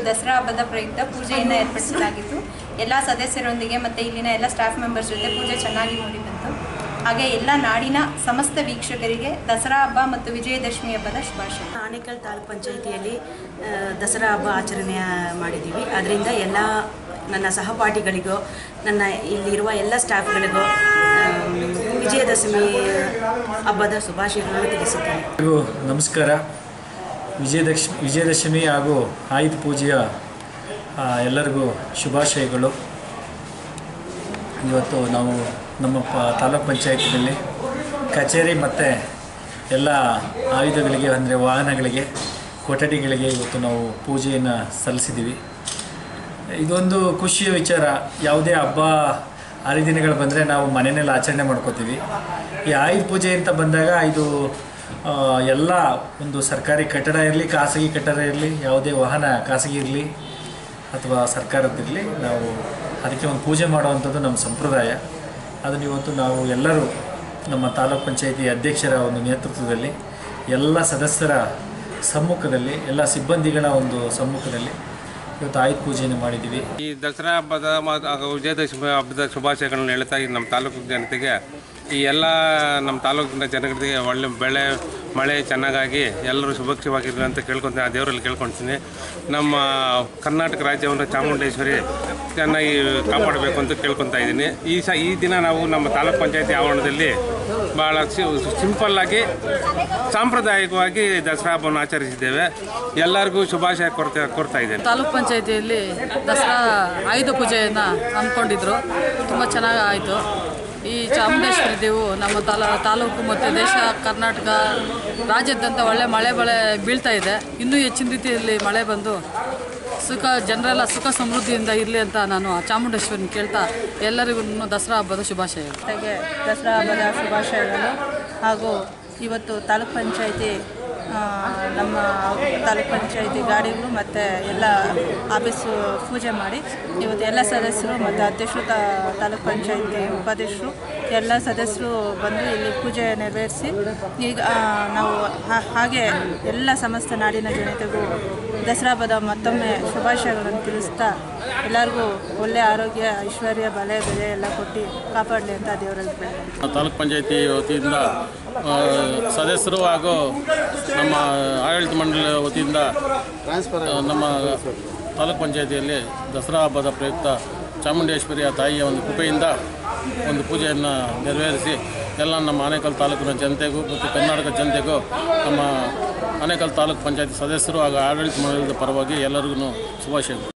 ದಸರಾ ಹಬ್ಬದ ಪ್ರಯುಕ್ತ ಪೂಜೆಯನ್ನು ಏರ್ಪಡಿಸಲಾಗಿತ್ತು ಎಲ್ಲ ಸದಸ್ಯರೊಂದಿಗೆ ಮತ್ತು ಇಲ್ಲಿನ ಎಲ್ಲ ಸ್ಟಾಫ್ ಮೆಂಬರ್ಸ್ ಜೊತೆ ಪೂಜೆ ಚೆನ್ನಾಗಿ ಮೂಡಿ ಬಂತು ಹಾಗೆ ಎಲ್ಲ ನಾಡಿನ ಸಮಸ್ತ ವೀಕ್ಷಕರಿಗೆ ದಸರಾ ಹಬ್ಬ ಮತ್ತು ವಿಜಯದಶಮಿ ಹಬ್ಬದ ಶುಭಾಶಯ ಆನೇಕಲ್ ತಾಲೂಕ್ ಪಂಚಾಯಿತಿಯಲ್ಲಿ ಆ, ದಸರಾ ಹಬ್ಬ ಆಚರಣೆ ಮಾಡಿದ್ದೀವಿ ಅದರಿಂದ ಎಲ್ಲ ನನ್ನ ಸಹಪಾಠಿಗಳಿಗೂ ನನ್ನ ಇಲ್ಲಿರುವ ಎಲ್ಲ ಸ್ಟಾಫ್ಗಳಿಗೂ ಆ, ವಿಜಯದಶಮಿ ಹಬ್ಬದ ಶುಭಾಶಯಗಳನ್ನು ತಿಳಿಸುತ್ತೇನೆ ಎಲ್ಲರಿಗೂ ನಮಸ್ಕಾರ ವಿಜಯದಶ್ ವಿಜಯದಶಮಿ ಹಾಗೂ ಆಯುಧ ಪೂಜೆಯ ಆ, ಎಲ್ಲರಿಗೂ ಶುಭಾಶಯಗಳು ಇವತ್ತು ನಾವು ನಮ್ಮ ಪ ತಾಲೂಕ್ ಪಂಚಾಯತಿನಲ್ಲಿ ಕಚೇರಿ ಮತ್ತು ಎಲ್ಲ ಆಯುಧಗಳಿಗೆ ಅಂದರೆ ವಾಹನಗಳಿಗೆ ಕೊಠಡಿಗಳಿಗೆ ಇವತ್ತು ನಾವು ಪೂಜೆಯನ್ನು ಸಲ್ಲಿಸಿದ್ದೀವಿ ಇದೊಂದು ಖುಷಿಯ ವಿಚಾರ ಯಾವುದೇ ಹಬ್ಬ ಹರಿದಿನಗಳು ಬಂದರೆ ನಾವು ಮನೆಯಲ್ಲಿ ಆಚರಣೆ ಮಾಡ್ಕೋತೀವಿ ಈ ಆಯುಧ ಪೂಜೆ ಅಂತ ಬಂದಾಗ ಇದು ಆ, ಎಲ್ಲ ಒಂದು ಸರ್ಕಾರಿ ಕಟ್ಟಡ ಇರಲಿ ಖಾಸಗಿ ಕಟ್ಟಡ ಇರಲಿ ಯಾವುದೇ ವಾಹನ ಖಾಸಗಿ ಇರಲಿ ಅಥವಾ ಸರ್ಕಾರದ್ದಿರಲಿ ನಾವು ಅದಕ್ಕೆ ಒಂದು ಪೂಜೆ ಮಾಡುವಂಥದ್ದು ನಮ್ಮ ಸಂಪ್ರದಾಯ ಅದನ್ನು ಇವತ್ತು ನಾವು ಎಲ್ಲರೂ ನಮ್ಮ ತಾಲೂಕ್ ಪಂಚಾಯಿತಿ ಅಧ್ಯಕ್ಷರ ಒಂದು ನೇತೃತ್ವದಲ್ಲಿ ಎಲ್ಲ ಸದಸ್ಯರ ಸಮ್ಮುಖದಲ್ಲಿ ಎಲ್ಲ ಸಿಬ್ಬಂದಿಗಳ ಒಂದು ಸಮ್ಮುಖದಲ್ಲಿ ಇವತ್ತು ಆಯುಧ ಪೂಜೆಯನ್ನು ಮಾಡಿದ್ದೀವಿ ಈ ದಸರಾ ಹಬ್ಬದ ಮ- ಹಾಗೂ ವಿಜಯದಶಮಿ ಹಬ್ಬದ ಶುಭಾಶಯಗಳನ್ನು ಹೇಳ್ತಾ ಈ ನಮ್ಮ ತಾಲೂಕು ಜನತೆಗೆ ಈ ಎಲ್ಲ ನಮ್ಮ ತಾಲೂಕಿನ ಜನಗಳಿಗೆ ಒಳ್ಳೆ ಬೆಳೆ ಮಳೆ ಚೆನ್ನಾಗಾಗಿ ಎಲ್ಲರೂ ಸುಭಕ್ಷವಾಗಿರಲಿ ಅಂತ ಕೇಳ್ಕೊತೀನಿ ಆ ದೇವರಲ್ಲಿ ಕೇಳ್ಕೊಳ್ತೀನಿ ನಮ್ಮ ಕರ್ನಾಟಕ ರಾಜ್ಯವನ್ನು ಚಾಮುಂಡೇಶ್ವರಿ ಚೆನ್ನಾಗಿ ಕಾಪಾಡಬೇಕು ಅಂತ ಕೇಳ್ಕೊತಾ ಇದ್ದೀನಿ ಈ ಸ ಈ ದಿನ ನಾವು ನಮ್ಮ ತಾಲೂಕ್ ಪಂಚಾಯತಿ ಆವರಣದಲ್ಲಿ ಭಾಳ ಸಿಂಪಲ್ಲಾಗಿ ಸಾಂಪ್ರದಾಯಿಕವಾಗಿ ದಸರಾ ಹಬ್ಬವನ್ನು ಆಚರಿಸಿದ್ದೇವೆ ಎಲ್ಲರಿಗೂ ಶುಭಾಶಯ ಕೊಡ್ತಾ ಕೊಡ್ತಾ ಇದ್ದೇನೆ ತಾಲೂಕ್ ಪಂಚಾಯತಿಯಲ್ಲಿ ದಸರಾ ಆಯುಧ ಪೂಜೆಯನ್ನು ಹಮ್ಮಿಕೊಂಡಿದ್ರು ತುಂಬ ಚೆನ್ನಾಗಿ ಆಯಿತು ಈ ಚಾಮುಂಡೇಶ್ವರಿ ದೇವು ನಮ್ಮ ತಾಲ ತಾಲೂಕು ಮತ್ತು ದೇಶ ಕರ್ನಾಟಕ ರಾಜ್ಯಾದ್ಯಂತ ಒಳ್ಳೆ ಮಳೆ ಬೆಳೆ ಬೀಳ್ತಾ ಇದೆ ಇನ್ನೂ ಹೆಚ್ಚಿನ ರೀತಿಯಲ್ಲಿ ಮಳೆ ಬಂದು ಸುಖ ಜನರೆಲ್ಲ ಸುಖ ಸಮೃದ್ಧಿಯಿಂದ ಇರಲಿ ಅಂತ ನಾನು ಆ ಚಾಮುಂಡೇಶ್ವರಿನ ಕೇಳ್ತಾ ಎಲ್ಲರಿಗೂ ದಸರಾ ಹಬ್ಬದ ಶುಭಾಶಯಗಳು ಜೊತೆಗೆ ದಸರಾ ಹಬ್ಬದ ಶುಭಾಶಯಗಳು ಹಾಗೂ ಇವತ್ತು ತಾಲೂಕ್ ಪಂಚಾಯಿತಿ ಆ, ನಮ್ಮ ತಾಲೂಕ್ ಪಂಚಾಯಿತಿ ಗಾಡಿಗಳು ಮತ್ತು ಎಲ್ಲ ಆಫೀಸು ಪೂಜೆ ಮಾಡಿ ಇವತ್ತು ಎಲ್ಲ ಸದಸ್ಯರು ಮತ್ತು ಅಧ್ಯಕ್ಷರು ತಾ ತಾಲೂಕ್ ಪಂಚಾಯಿತಿ ಉಪಾಧ್ಯಕ್ಷರು ಎಲ್ಲ ಸದಸ್ಯರು ಬಂದು ಇಲ್ಲಿ ಪೂಜೆ ನೆರವೇರಿಸಿ ಈಗ ಆ, ನಾವು ಹಾ- ಹಾಗೆ ಎಲ್ಲ ಸಮಸ್ತ ನಾಡಿನ ಜನತೆಗೂ ದಸರಾ ಹಬ್ಬದ ಮತ್ತೊಮ್ಮೆ ಶುಭಾಶಯಗಳನ್ನು ತಿಳಿಸ್ತಾ ಎಲ್ಲರಿಗೂ ಒಳ್ಳೆಯ ಆರೋಗ್ಯ ಐಶ್ವರ್ಯ ಬಲೆ ಬೆಲೆ ಎಲ್ಲ ಕೊಟ್ಟು ಕಾಪಾಡಲಿ ಅಂತ ದೇವರಲ್ಲಿ ಬೇಡ್ಕೊಳ್ತೀನಿ. ತಾಲೂಕ್ ಪಂಚಾಯತಿ ವತಿಯಿಂದ ಆ, ಸದಸ್ಯರು ಹಾಗೂ ನಮ್ಮ ಆಡಳಿತ ಮಂಡಳಿ ವತಿಯಿಂದ ಆ, ನಮ್ಮ ತಾಲೂಕ್ ಪಂಚಾಯತಿಯಲ್ಲಿ ದಸರಾ ಹಬ್ಬದ ಪ್ರಯುಕ್ತ ಚಾಮುಂಡೇಶ್ವರಿಯ ತಾಯಿಯ ಒಂದು ಕೃಪೆಯಿಂದ ಒಂದು ಪೂಜೆಯನ್ನು ನೆರವೇರಿಸಿ ಎಲ್ಲ ನಮ್ಮ ಆನೇಕಲ್ ತಾಲೂಕಿನ ಜನತೆಗೂ ಮತ್ತು ಕರ್ನಾಟಕ ಜನತೆಗೂ ನಮ್ಮ ಆನೇಕಲ್ ತಾಲೂಕ್ ಪಂಚಾಯತಿ ಸದಸ್ಯರು ಹಾಗೂ ಆಡಳಿತ ಮಂಡಳಿದ ಪರವಾಗಿ ಎಲ್ಲರಿಗೂ ಶುಭಾಶಯಗಳು